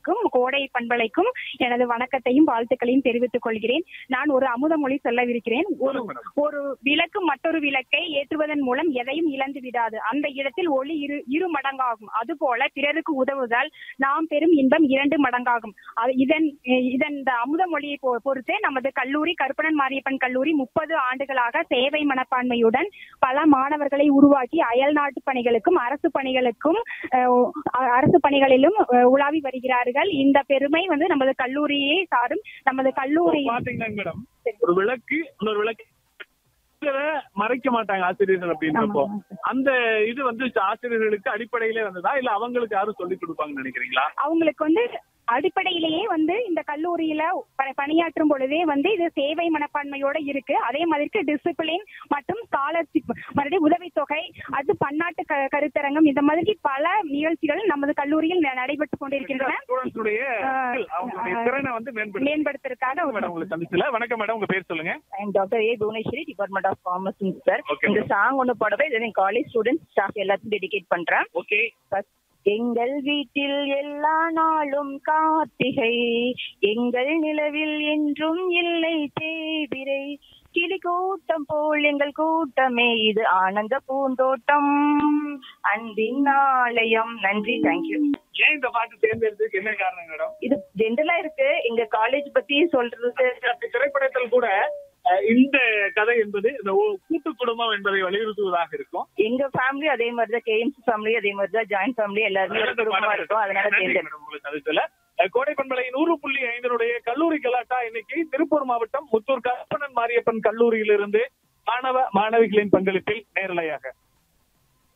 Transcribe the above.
நேயர்களுக்கும் கோடை பண்பலைக்கும் எனது வணக்கத்தையும் வாழ்த்துக்களையும் தெரிவித்துக் கொள்கிறேன் நான் ஒரு அமுதமொழி சொல்லவிருக்கிறேன் ஒரு ஒரு விளக்கு மற்றொரு விளக்கை ஏற்றுவதன் மூலம் எதையும் இழந்து விடாது அந்த இடத்தில் ஒளி இரு இரு மடங்காகும் அதுபோல பிறருக்கு உதவுதல் நாம் பெறும் இன்பம் இரண்டு மடங்காகும் அது இதன் இதன் இந்த அமுதமொழியை பொ- பொறுத்தே நமது கல்லூரி கருப்பணன் மாரியப்பன் கல்லூரி முப்பது ஆண்டுகளாக சேவை மனப்பான்மையுடன் பல மாணவர்களை உருவாக்கி அயல் நாட்டு பணிகளுக்கும் அரசு பணிகளுக்கும் அஹ், அ- அரசு பணிகளிலும் அஹ், உலாவி வருகிறார்கள் இந்த பெருமை வந்து நமது கல்லூரியை சாரும் நமது கல்லூரி பாத்தீங்கன்னா மேடம் ஒரு விளக்கு இன்னொரு விளக்கு இதை மறைக்க மாட்டாங்க ஆசிரியர்கள் அப்படின்றப்போ அந்த இது வந்து ஆசிரியர்களுக்கு அடிப்படையிலே வந்ததா இல்ல அவங்களுக்கு யாரும் சொல்லி கொடுப்பாங்கன்னு நினைக்கிறீங்களா அவங்களுக்கு வந்து அடிப்படையிலேயே வந்து இந்த கல்லூரியில ப- பணியாற்றும் பொழுதே வந்து இது சேவை மனப்பான்மையோட இருக்கு அதே மாதிரி டிசிப்ளின் மற்றும் ஸ்காலர்ஷிப் மறுபடியும் உதவித்தொகை அது பன்னாட்டு க- கருத்தரங்கம் இந்த மாதிரி பல நிகழ்ச்சிகள் நமது கல்லூரியில் ந- நடைபெற்றுக் கொண்டிருக்கின்றன ஸ்டூடெண்ட்ஸுடைய ஆஹ் அவங்களுடைய ஆஹ் திறனை வந்து மேம்படுத்த மேம்படுத்துறதுக்காக மேடம் உங்களுக்கு சந்திச்சல வணக்கம் மேடம் உங்க பேர் சொல்லுங்க I am doctor A Bhuvaneswari department of commerce sir Okay, இந்த சாங் ஒன்று பாடவே இதை என் காலேஜ் ஸ்டூடெண்ட்ஸ் ஸ்டாஃப் எல்லாத்தையும் டெடிகேட் பண்றேன் ஓகே First, எங்கள் வீட்டில் எல்லா நாளும் கார்த்திகை எங்கள் நிலவில் என்றும் இல்லை தேவிரை கிளி கூட்டம் போல் எங்கள் கூட்டமே இது ஆனந்த பூந்தோட்டம் அன்பின் ஆலயம் நன்றி தேங்க்யூ ஏன் இந்த பாட்டு தேர்ந்தெடுத்ததுக்கு என்ன காரணம் மேடம் இது ஜென்ரலா இருக்கு எங்க காலேஜ் பத்தி சொல்றது அப்படி திரைப்படத்தில் கூட அஹ், இந்த கதை என்பது இந்த ஓ- கூட்டு குடும்பம் என்பதை வலியுறுத்துவதாக இருக்கும் எங்க ஃபேமிலி அதே மாதிரி தான் கேஎம்சி ஃபேமிலி அதே மாதிரி தான் ஜாயிண்ட் ஃபேமிலி எல்லாருமே ஒரு குடும்பமா இருக்கும் அதனால நன்றி தேர்ந்தெடுத்தேன் மேடம் உங்களுக்கு சந்திச்சல அஹ், கோடை பண்பலை நூறு புள்ளி ஐந்தினுடைய கல்லூரி கலாட்டா இன்னைக்கு திருப்பூர் மாவட்டம் முத்தூர் கருப்பணன் மாரியப்பன் கல்லூரியிலிருந்து மாணவ மாணவிகளின் பங்களிப்பில் நேரலையாக